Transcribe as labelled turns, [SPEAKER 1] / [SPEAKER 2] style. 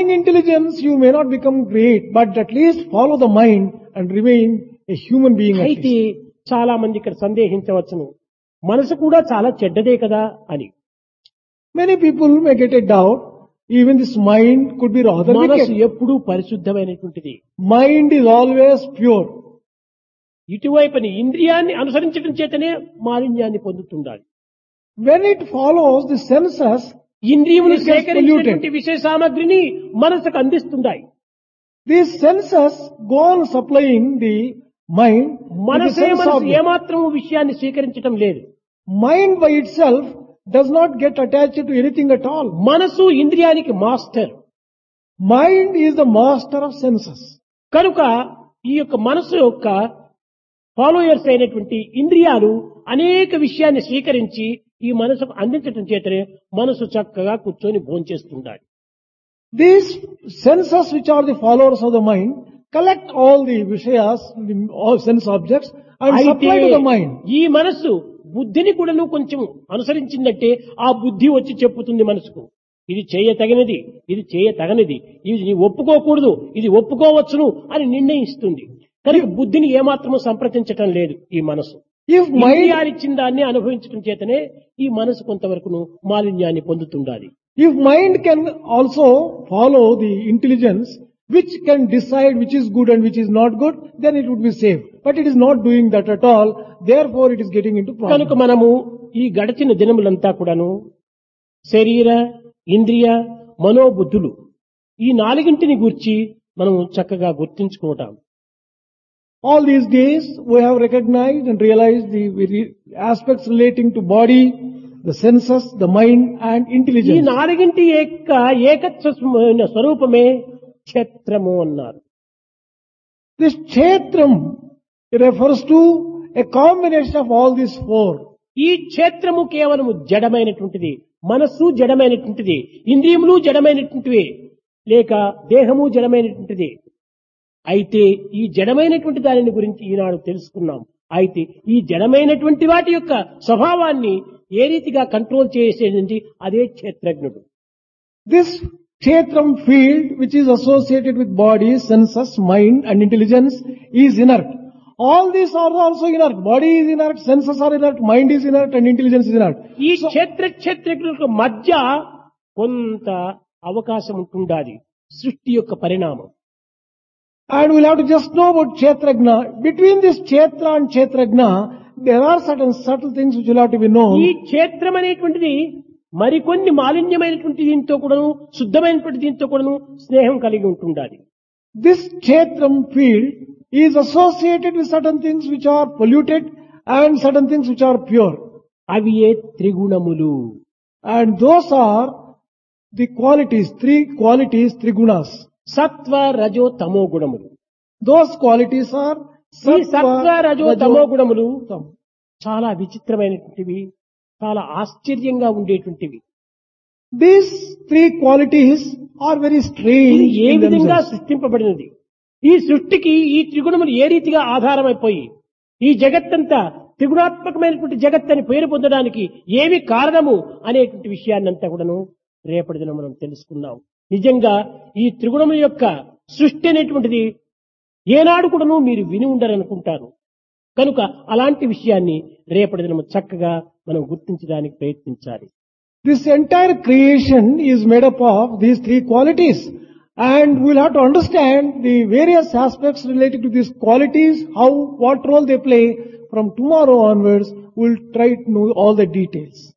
[SPEAKER 1] in intelligence, you may not become great, but at least follow the mind and remain a human being at
[SPEAKER 2] అయితే
[SPEAKER 1] least.
[SPEAKER 2] చాలా మంది ఇక్కడ సందేహించవచ్చును మనసు కూడా చాలా చెడ్డదే కదా అని
[SPEAKER 1] Many people may get a doubt, even this mind could be rather
[SPEAKER 2] మనసు
[SPEAKER 1] wicked.
[SPEAKER 2] ఎప్పుడూ పరిశుద్ధమైనటువంటిది
[SPEAKER 1] Mind is always pure.
[SPEAKER 2] ఇటువైపుని ఇంద్రియాన్ని అనుసరించడం చేతనే మాలిన్యాన్ని పొందుతుండాలి
[SPEAKER 1] When it follows the senses,
[SPEAKER 2] ఇంద్రియములు
[SPEAKER 1] It gets
[SPEAKER 2] సేకరించినటువంటి విషయ సామగ్రిని మనసుకు అందిస్తుంటాయి
[SPEAKER 1] these senses go on supplying the mind with the
[SPEAKER 2] మనసే
[SPEAKER 1] sense
[SPEAKER 2] మనసు
[SPEAKER 1] object.
[SPEAKER 2] ఏమాత్రం విషయాన్ని స్వీకరించడం లేదు
[SPEAKER 1] Mind by itself does not get attached to anything at all.
[SPEAKER 2] మనసు ఇంద్రియానికి master
[SPEAKER 1] Mind is the master of senses.
[SPEAKER 2] కనుక ఈ యొక్క మనసు యొక్క ఫాలోయర్స్ అయినటువంటి ఇంద్రియాలు అనేక విషయాన్ని స్వీకరించి ఈ మనసుకు అందించడం చేతనే మనసు చక్కగా కూర్చొని భోంచేస్తుండాలి
[SPEAKER 1] These senses which are the followers of the mind collect all the vishayas, the, all sense objects and
[SPEAKER 2] అయితే
[SPEAKER 1] supply to the mind.
[SPEAKER 2] ఈ మనసు బుద్ధిని కూడాను కొంచెం అనుసరించిందంటే ఆ బుద్ధి వచ్చి చెప్పుతుంది మనసుకు ఇది చేయతగినది ఇది చేయతగనిది ఇది నీ ఒప్పుకోకూడదు ఇది ఒప్పుకోవచ్చును అని నిర్ణయిస్తుంది కనుక బుద్ధిని ఏమాత్రము సంప్రదించటం లేదు ఈ మనసు
[SPEAKER 1] If mind,
[SPEAKER 2] ఇంద్రియాలిచ్చిన దాన్ని అనుభవించడం చేతనే ఈ మనసు కొంతవరకును మాలిన్యాన్ని పొందుతుండాలి
[SPEAKER 1] if mind can also follow the intelligence which can decide which is good and which is not good, then it would be safe. But it is not doing that at all. Therefore, it is getting into
[SPEAKER 2] కనుక
[SPEAKER 1] problems.
[SPEAKER 2] మనము ఈ గడిచిన దినములంతా కూడాను శరీర ఇంద్రియ మనోబుద్ధులు ఈ నాలుగింటిని గూర్చి మనం చక్కగా గుర్తించుకోవటం
[SPEAKER 1] All these days, we have recognized and realized the very aspects relating to body, the senses, the mind and
[SPEAKER 2] ఈ
[SPEAKER 1] intelligence.
[SPEAKER 2] నాలుగింటి యొక్క ఏకత్వమైన స్వరూపమే క్షేత్రము అన్నారు
[SPEAKER 1] This kshetram refers to a combination of all these four.
[SPEAKER 2] ఈ క్షేత్రము కేవలము జడమైనటువంటిది మనస్సు జడమైనటువంటిది ఇంద్రియములు జడమైనటువంటివి లేక దేహము జడమైనటువంటిది అయితే ఈ జడమైనటువంటి దానిని గురించి ఈనాడు తెలుసుకున్నాం అయితే ఈ జడమైనటువంటి వాటి యొక్క స్వభావాన్ని ఏ రీతిగా కంట్రోల్ చేసేది అదే క్షేత్రజ్ఞుడు
[SPEAKER 1] This kshetram field which is associated with body, senses, mind and intelligence is inert. All these are also inert. Body is inert, senses are inert, mind is inert and intelligence is inert.
[SPEAKER 2] ఈ క్షేత్ర క్షేత్రజ్ఞులకు మధ్య కొంత అవకాశం ఉంటుండాలి సృష్టి యొక్క పరిణామం
[SPEAKER 1] And we'll have to just know about Kshetragna. Between this Kshetra and Kshetragna, there are certain subtle things which will have to be
[SPEAKER 2] ఈ
[SPEAKER 1] known.
[SPEAKER 2] క్షేత్రం అనేటువంటిది మరికొన్ని మాలిన్యమైనటువంటి దీంతో కూడాను శుద్ధమైనటువంటి దీంతో కూడాను స్నేహం కలిగి ఉంటుండాలి
[SPEAKER 1] This Kshetram field is associated with certain things which are polluted and certain things which are pure.
[SPEAKER 2] అవి ఏ త్రిగుణములు
[SPEAKER 1] And those are the qualities, three qualities, three gunas.
[SPEAKER 2] సత్వ రజో తమో గుణములు
[SPEAKER 1] Those qualities are
[SPEAKER 2] ఈ సత్వ రజో తమో గుణములు
[SPEAKER 1] tam.
[SPEAKER 2] చాలా విచిత్రమైనటువంటివి చాలా ఆశ్చర్యంగా ఉండేటువంటివి
[SPEAKER 1] These three qualities are very strange.
[SPEAKER 2] ఇది ఏ
[SPEAKER 1] in
[SPEAKER 2] విధంగా
[SPEAKER 1] themselves.
[SPEAKER 2] సృష్టింపబడినది ఈ సృష్టికి ఈ త్రిగుణములు ఏ రీతిగా ఆధారమైపోయి ఈ జగత్తంతా త్రిగుణాత్మకమైనటువంటి జగత్ అని పేరు పొందడానికి ఏమి కారణము అనేటువంటి విషయాన్నంతా కూడాను రేపటి దినం మనం తెలుసుకున్నాం నిజంగా ఈ త్రిగుణముల యొక్క సృష్టి అనేటువంటిది ఏనాడు కూడాను మీరు విని ఉండరనుకుంటారు కనుక అలాంటి విషయాన్ని రేపటి దినం చక్కగా మనం గుర్తించడానికి ప్రయత్నించాలి
[SPEAKER 1] This entire creation is made up of these three qualities. And we'll have to understand the various aspects related to these qualities, how, what role they play from tomorrow onwards. We'll try to know all the details.